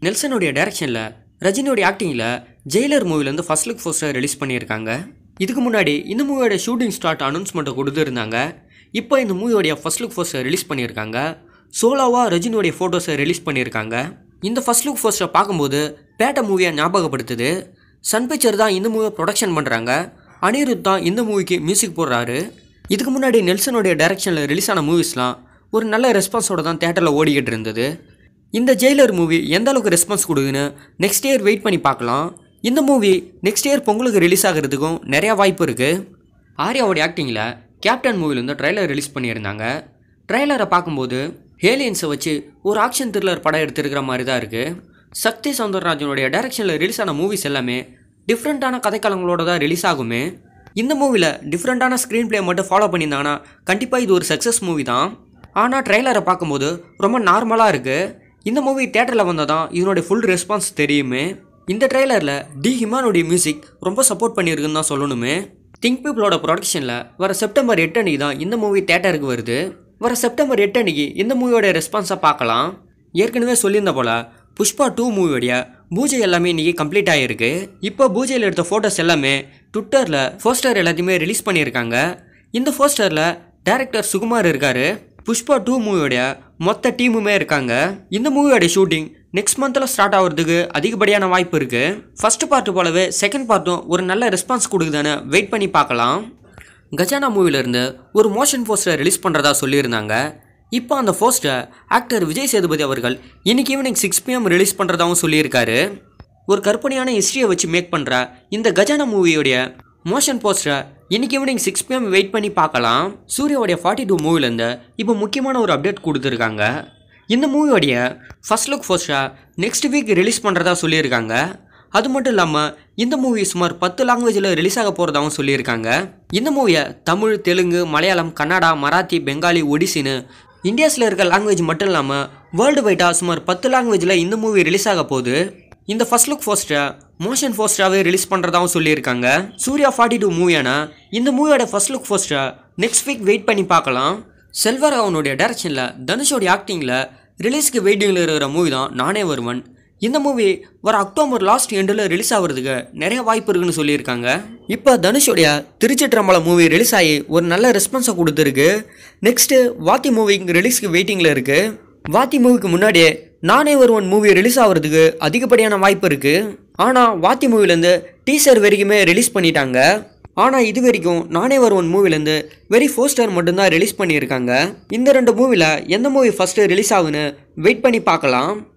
நெல்சனுடைய டைரக்ஷனில் ரஜினியோடைய ஆக்டிங்கில் ஜெயிலர் மூவிலேருந்து ஃபர்ஸ்ட் லுக் போஸ்டர் ரிலீஸ் பண்ணியிருக்காங்க இதுக்கு முன்னாடி இந்த மூவியோட ஷூட்டிங் ஸ்டார்ட் அனௌன்ஸ்மெண்ட்டை கொடுத்துருந்தாங்க இப்போ இந்த மூவியோடைய ஃபர்ஸ்ட் லுக் போஸ்டர் ரிலீஸ் பண்ணியிருக்காங்க சோலோவாக ரஜினியோடைய ஃபோட்டோஸை ரிலீஸ் பண்ணியிருக்காங்க இந்த ஃபர்ஸ்ட் லுக் போஸ்டரை பார்க்கும்போது பேட்ட மூவியை ஞாபகப்படுத்துது சன் பிக்சர் தான் இந்த மூவியை ப்ரொடக்ஷன் பண்ணுறாங்க அனிருத் தான் இந்த மூவிக்கு மியூசிக் போடுறாரு இதுக்கு முன்னாடி நெல்சனுடைய டைரக்ஷனில் ரிலீஸ் ஆன மூவிஸ்லாம் ஒரு நல்ல ரெஸ்பான்ஸோட தான் தேட்டரில் ஓடிக்கிட்டு இருந்தது இந்த ஜெயிலர் மூவி எந்த அளவுக்கு ரெஸ்பான்ஸ் கொடுக்குன்னு நெக்ஸ்ட் இயர் வெயிட் பண்ணி பார்க்கலாம் இந்த மூவி நெக்ஸ்ட் இயர் பொங்கலுக்கு ரிலீஸ் ஆகிறதுக்கும் நிறையா வாய்ப்பு இருக்குது ஆர்யாவோடைய ஆக்டிங்கில் கேப்டன் மூவிலேருந்து ட்ரைலர் ரிலீஸ் பண்ணியிருந்தாங்க ட்ரைலரை பார்க்கும்போது ஹேலியன்ஸை வச்சு ஒரு ஆக்ஷன் த்ரில்லர் படம் எடுத்திருக்கிற மாதிரி தான் இருக்குது சக்தி சௌந்தரராஜனுடைய டைரக்ஷனில் ரிலீஸ் ஆன மூவிஸ் எல்லாமே டிஃப்ரெண்ட்டான கதைக்களங்களோட தான் ரிலீஸ் ஆகுமே இந்த மூவியில் டிஃப்ரெண்ட்டான ஸ்க்ரீன் ப்ளே மட்டும் ஃபாலோ பண்ணியிருந்தாங்கன்னா கண்டிப்பாக இது ஒரு சக்ஸஸ் மூவி தான் ஆனால் ட்ரெய்லரை பார்க்கும்போது ரொம்ப நார்மலாக இருக்குது இந்த மூவி தேட்டரில் வந்தால் தான் இதனுடைய ஃபுல் ரெஸ்பான்ஸ் தெரியுமே இந்த ட்ரெய்லரில் டி ஹிமானுடைய மியூசிக் ரொம்ப சப்போர்ட் பண்ணியிருக்குன்னு தான் சொல்லணுமே திங்க் பீப்புளோட ப்ரொடக்ஷனில் வர செப்டம்பர் எட்டு அன்னைக்கு தான் இந்த மூவி தேட்டருக்கு வருது வர செப்டம்பர் எட்டு அன்னைக்கு இந்த மூவியோட ரெஸ்பான்ஸை பார்க்கலாம் ஏற்கனவே சொல்லியிருந்த போல புஷ்பா டூ மூவியோடைய பூஜை எல்லாமே இன்றைக்கி கம்ப்ளீட் ஆகிருக்கு இப்போ பூஜையில் எடுத்த ஃபோட்டோஸ் எல்லாமே ட்விட்டரில் போஸ்டர் எல்லாத்தையுமே ரிலீஸ் பண்ணியிருக்காங்க இந்த போஸ்டரில் டைரக்டர் சுகுமார் இருக்காரு புஷ்பா டூ மூவியோடைய மொத்த டீமுமே இருக்காங்க இந்த மூவியோட ஷூட்டிங் நெக்ஸ்ட் மந்தில் ஸ்டார்ட் ஆகிறதுக்கு அதிகப்படியான வாய்ப்பு இருக்குது ஃபர்ஸ்ட் பார்ட் போலவே செகண்ட் பார்ட்டும் ஒரு நல்ல ரெஸ்பான்ஸ் கொடுக்குதான்னு வெயிட் பண்ணி பார்க்கலாம் கஜானா மூவிலேருந்து ஒரு மோஷன் போஸ்டர் ரிலீஸ் பண்ணுறதா சொல்லியிருந்தாங்க இப்போ அந்த போஸ்டர் ஆக்டர் விஜய் சேதுபதி அவர்கள் இன்னைக்கு ஈவினிங் சிக்ஸ் பிஎம் ரிலீஸ் பண்ணுறதாகவும் சொல்லியிருக்காரு ஒரு கற்பனையான ஹிஸ்ட்ரியை வச்சு மேக் பண்ணுற இந்த கஜானா மூவியோடைய மோஷன் போஸ்டரை இன்னைக்கு ஈவினிங் சிக்ஸ் பிஎம் வெயிட் பண்ணி பார்க்கலாம் சூர்யாவுடைய ஃபார்ட்டி டூ மூவிலேருந்து இப்போ முக்கியமான ஒரு அப்டேட் கொடுத்துருக்காங்க இந்த மூவியோடைய ஃபர்ஸ்ட் லுக் போஸ்டரை நெக்ஸ்ட் வீக் ரிலீஸ் பண்ணுறதா சொல்லியிருக்காங்க அது மட்டும் இல்லாமல் இந்த மூவி சுமார் பத்து லாங்குவேஜில் ரிலீஸ் ஆக போகிறதாகவும் சொல்லியிருக்காங்க இந்த மூவியை தமிழ் தெலுங்கு மலையாளம் கன்னடா மராத்தி பெங்காலி ஒடிசின்னு இந்தியாஸில் இருக்க லாங்குவேஜ் மட்டும் இல்லாமல் வேர்ல்டு வைட்டாக சுமார் பத்து லாங்குவேஜில் இந்த மூவி ரிலீஸ் ஆக போகுது இந்த ஃபர்ஸ்ட் லுக் போஸ்டரை மோஷன் போஸ்டராகவே ரிலீஸ் பண்ணுறதாகவும் சொல்லியிருக்காங்க சூர்யா ஃபார்ட்டி டூ மூவியான இந்த மூவியோட ஃபர்ஸ்ட் லுக் போஸ்டரை நெக்ஸ்ட் வீக் வெயிட் பண்ணி பார்க்கலாம் செல்வராகவனுடைய டைரக்ஷனில் தனுஷோடைய ஆக்டிங்கில் ரிலீஸ்க்கு வெயிட்டிங்கில் இருக்கிற மூவி தான் நானே வருவன் இந்த மூவி வர அக்டோபர் லாஸ்ட் எண்டில் ரிலீஸ் ஆகிறதுக்கு நிறைய வாய்ப்பு இருக்குன்னு சொல்லியிருக்காங்க இப்போ தனுஷோடைய திருச்சிற்றம்பலம் மூவி ரிலீஸ் ஆகி ஒரு நல்ல ரெஸ்பான்ஸை கொடுத்துருக்கு நெக்ஸ்ட்டு வாத்தி மூவி ரிலீஸ்க்கு வெயிட்டிங்கில் இருக்குது வாத்தி மூவிக்கு முன்னாடியே நானே ஒருவன் மூவி ரிலீஸ் ஆகிறதுக்கு அதிகப்படியான வாய்ப்பு இருக்குது ஆனால் வாத்தி மூவிலேருந்து டீசர் வரைக்குமே ரிலீஸ் பண்ணிட்டாங்க ஆனால் இது வரைக்கும் நானே வருவன் மூவிலேருந்து வெரி போஸ்டர் மட்டும்தான் ரிலீஸ் பண்ணியிருக்காங்க இந்த ரெண்டு மூவியில் எந்த மூவி ஃபஸ்ட்டு ரிலீஸ் ஆகுன்னு வெயிட் பண்ணி பார்க்கலாம்